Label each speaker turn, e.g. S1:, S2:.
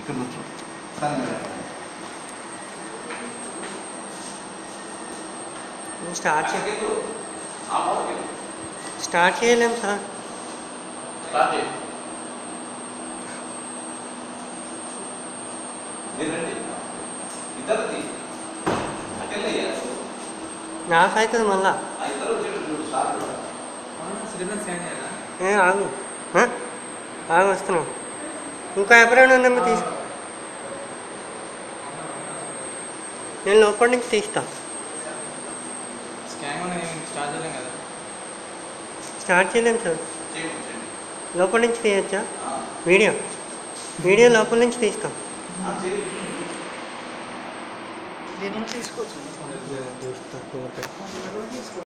S1: ఇక్కడ కూర్చో సార్ మీరు
S2: స్టార్ట్ చే స్టార్ట్ చేయలేం సార్
S1: ఇద్దరిది అటెళ్ళయ్యా
S2: నాకు అవుతుంది మళ్ళా
S1: ఆ ఇద్దరు వచ్చేటట్టు చూడు సార్ కూడా.
S3: సిలిండర్ స్కాన్ చేయాలా
S2: ఏ ఆగు ఆ? ఆగు వస్తున్నాం ఇంకా ఎప్పుడైనా ఉందేమో తీసుకో నేను లోపల నుంచి తీస్తా
S3: స్కాన్ కూడా ఏం స్టార్ట్ చేయలేం కదా
S2: స్టార్ట్ చేయలేం సార్
S1: చేయండి, చేయండి.
S2: లోపల నుంచి తీయచ్చా
S1: ఆ,
S2: వీడియో వీడియో లోపల నుంచి తీస్తాం
S1: ఆ, చేయండి.
S2: తీస్తా